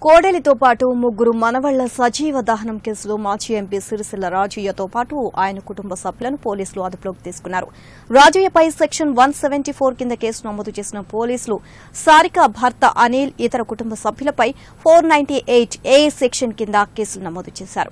కోడలితో పాటు ముగ్గురు మనవళ్ల సజీవ దహనం కేసులో మాజీ ఎంపీ సిరిసిల్ల రాజయ్యతో పాటు ఆయన కుటుంబ సభ్యులను పోలీసులు అదుపులోకి తీసుకున్నారు రాజయ్యపై సెక్షన్ వన్ సెవెంటీ ఫోర్ కింద కేసు నమోదు చేసిన పోలీసులు సారిక భర్త అనిల్ ఇతర కుటుంబ సభ్యులపై four ninety eight A section కింద కేసులు నమోదు చేశారు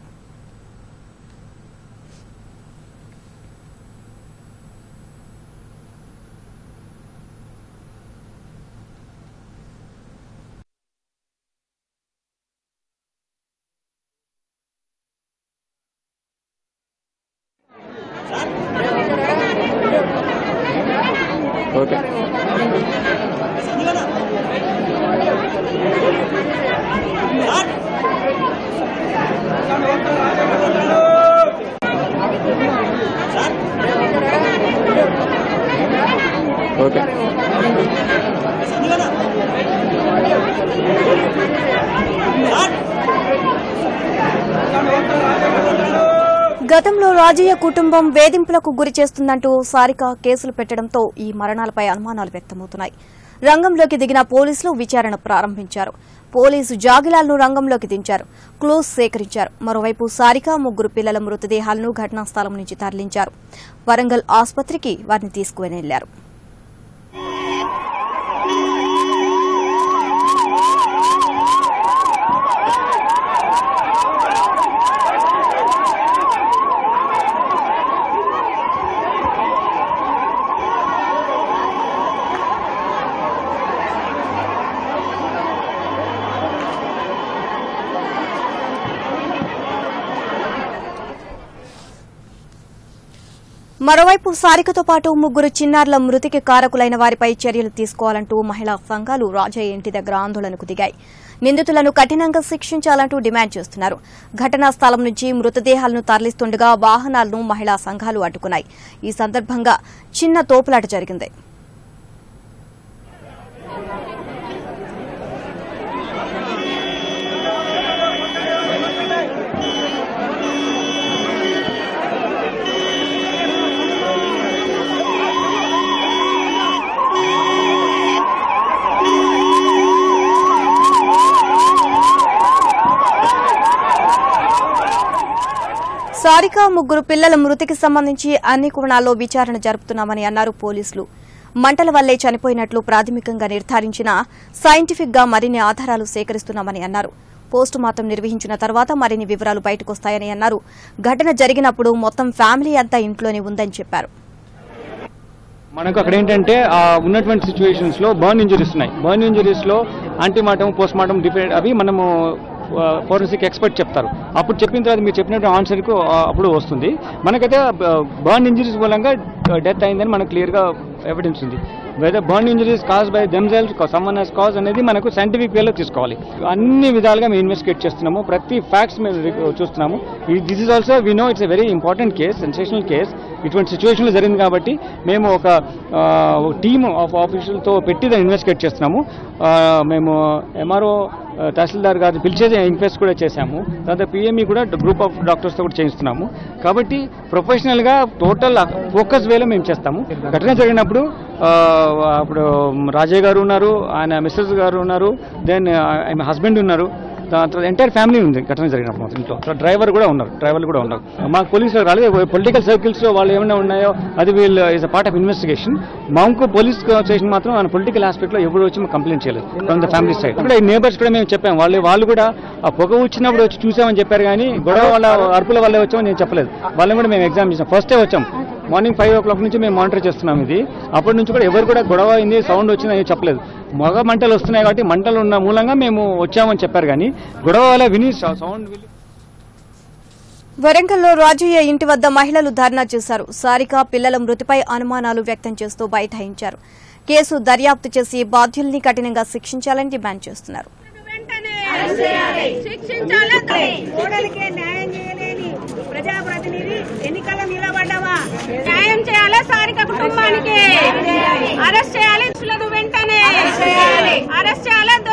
ఓకే ఓకే గతంలో రాజయ్య కుటుంబం వేధింపులకు గురి చేస్తుందంటూ సారిక కేసులు పెట్టడంతో ఈ మరణాలపై అనుమానాలు వ్యక్తమవుతున్నాయి రంగంలోకి దిగిన పోలీసులు విచారణ ప్రారంభించారు పోలీసు జాగిలాలను రంగంలోకి దించారు క్లూస్ సేకరించారు మరోవైపు సారిక ముగ్గురు పిల్లల మృతదేహాలను ఘటనా స్థలం నుంచి తరలించారు వరంగల్ ఆసుపత్రికి వారిని తీసుకుని వెళ్లారు మరోవైపు సారికతో పాటు ముగ్గురు చిన్నారుల మృతికి కారకులైన వారిపై చర్యలు తీసుకోవాలంటూ మహిళా సంఘాలు రాజయ్య ఇంటి దగ్గర ఆందోళనకు దిగాయి నిందితులను కఠినంగా శిక్షించాలంటూ డిమాండ్ చేస్తున్నారు ఘటనా స్థలం నుంచి మృతదేహాలను తరలిస్తుండగా వాహనాలను మహిళా సంఘాలు అడ్డుకున్నాయి ఈ సందర్భంగా చిన్న తోపులాట జరిగింది సారిక ముగ్గురు పిల్లల మృతికి సంబంధించి అన్ని కోణాల్లో విచారణ జరుపుతున్నామని అన్నారు పోలీసులు మంటల వల్లే చనిపోయినట్లు ప్రాథమికంగా నిర్ధారించిన సైంటిఫిక్ గా మరిన్ని ఆధారాలు సేకరిస్తున్నామని అన్నారు పోస్టు మార్టం నిర్వహించిన తర్వాత మరిన్ని వివరాలు బయటకొస్తాయని అన్నారు ఘటన జరిగినప్పుడు మొత్తం ఫ్యామిలీ అంతా ఇంట్లోనే ఉందని చెప్పారు మనకు అక్కడ ఏంటంటే ఆ ఉన్నటువంటి సిచ్యువేషన్స్ లో బర్న్ ఇంజరీస్ ఉన్నాయి బర్న్ ఇంజరీస్ లో యాంటీమార్టం పోస్ట్ మార్టం డిఫరెంట్ అవి మనము ఫోరెన్సిక్ ఎక్స్పర్ట్ చెప్తారు అప్పుడు చెప్పిన తర్వాత మీరు చెప్పినట్టు ఆన్సర్కు అప్పుడు వస్తుంది మనకైతే బర్న్ ఇంజరీస్ మూలంగా డెత్ అయిందని మనకు క్లియర్గా ఎవిడెన్స్ ఉంది whether burn injuries cause by themselves someone else cause అనేది మనకు సైంటిఫిక్ వేలో తీసుకోవాలి అన్ని విధాలుగా మేము ఇన్వెస్టిగేట్ చేస్తున్నాము ప్రతి ఫ్యాక్ట్స్ మేము రి- చూస్తున్నాము this is also we know it's a very important case sensational case ఇటువంటి సిచ్యువేషన్లో జరిగింది కాబట్టి మేము ఒక టీమ్ ఆఫ్ ఆఫీషియల్తో పెట్టి దాన్ని ఇన్వెస్టిగేట్ చేస్తున్నాము ఆ, మేము ఎంఆర్ఓ తహసీల్దార్ గారిని పిలిచేది ఇంక్వెస్ట్ కూడా చేశాము తర్వాత పిఎంఈ కూడా గ్రూప్ ఆఫ్ డాక్టర్స్తో కూడా చేయిస్తున్నాము కాబట్టి ప్రొఫెషనల్గా టోటల్ ఫోకస్ వేలో మేము చేస్తాము ఘటన జరిగినప్పుడు ఆ, అప్పుడు రాజయ్య గారు ఉన్నారు ఆయన మిస్సెస్ గారు ఉన్నారు దెన్ ఆయన హస్బెండ్ ఉన్నారు దాని తర్వాత ఎంటైర్ ఫ్యామిలీ ఉంది ఘటన జరిగినప్పుడు మాత్రం ఇంట్లో డ్రైవర్ కూడా ఉన్నారు డ్రైవర్లు కూడా ఉన్నారు మాకు పోలీసులు రాలేదు పొలిటికల్ సర్కిల్స్ లో వాళ్ళు ఏమైనా ఉన్నాయో అది వీళ్ళు is a part of investigation మాకు పోలీస్ స్టేషన్ మాత్రం మన పొలిటికల్ ఆస్పెక్ట్ లో ఎవరు వచ్చి మాకు కంప్లైంట్ చేయలేదు ఫ్రమ్ ద ఫ్యామిలీ సైడ్ ఇక్కడ నేబర్స్ కూడా మేము చెప్పాం వాళ్ళు వాళ్ళు కూడా ఆ పొగ వచ్చినప్పుడు వచ్చి చూసామని చెప్పారు కానీ గొడవ వాళ్ళ అరుపుల వల్లే వచ్చామని నేను చెప్పలేదు వాళ్ళని కూడా మేము ఎగ్జామ్ చేసాం ఫస్టే వచ్చాం మార్నింగ్ ఫైవ్ ఓ క్లాక్ నుంచి మేము మానిటర్ చేస్తున్నాం ఇది అప్పటి నుంచి కూడా ఎవరు కూడా గొడవ అయింది సౌండ్ వచ్చింది అని చెప్పలేదు మగ మంటలు వస్తున్నాయి కాబట్టి మంటలు ఉన్న మూలంగా మేము వచ్చామని చెప్పారు కానీ గొడవ వల్ల విని సౌండ్ విని వరంగల్లో రాజయ్య ఇంటి వద్ద మహిళలు ధర్నా చేశారు సారిక పిల్లల మృతిపై అనుమానాలు వ్యక్తం చేస్తూ బైఠాయించారు కేసు దర్యాప్తు చేసి బాధ్యుల్ని కఠినంగా శిక్షించాలని డిమాండ్ చేస్తున్నారు వెంటనే శిక్షించాలి కోడలికే న్యాయం చేయలేని ప్రజాప్రతినిధి ఎన్నికల్లో నిలబడ్డావా న్యాయం చేయాలి సారిక కుటుంబానికి అరెస్ట్ చేయాలి దోషులను వెంటనే అరెస్ట్ చేయాలి